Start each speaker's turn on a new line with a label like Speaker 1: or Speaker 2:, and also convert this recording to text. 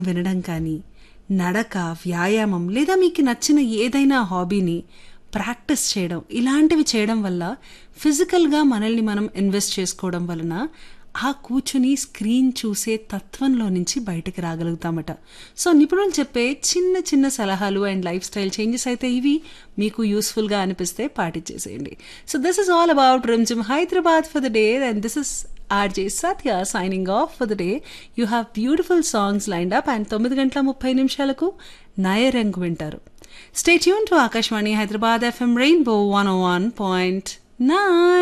Speaker 1: వినడం కానీ నడక వ్యాయామం లేదా మీకు నచ్చిన ఏదైనా హాబీని ప్రాక్టీస్ చేయడం ఇలాంటివి చేయడం వల్ల ఫిజికల్గా మనల్ని మనం ఇన్వెస్ట్ చేసుకోవడం వలన ఆ కూర్చుని స్క్రీన్ చూసే తత్వంలో నుంచి బయటకు రాగలుగుతామట సో నిపుణులు చెప్పే చిన్న చిన్న సలహాలు అండ్ లైఫ్ స్టైల్ చేంజెస్ అయితే ఇవి మీకు యూస్ఫుల్గా అనిపిస్తే పాటించేసేయండి so this is all about Rimjhim Hyderabad for the day and this is RJ Satya signing off for the day you have beautiful songs lined up and తొమ్మిది గంటల ముప్పై నిమిషాలకు నయరంగు వింటారు stay tuned to Akashvani Hyderabad FM rainbow one one point nine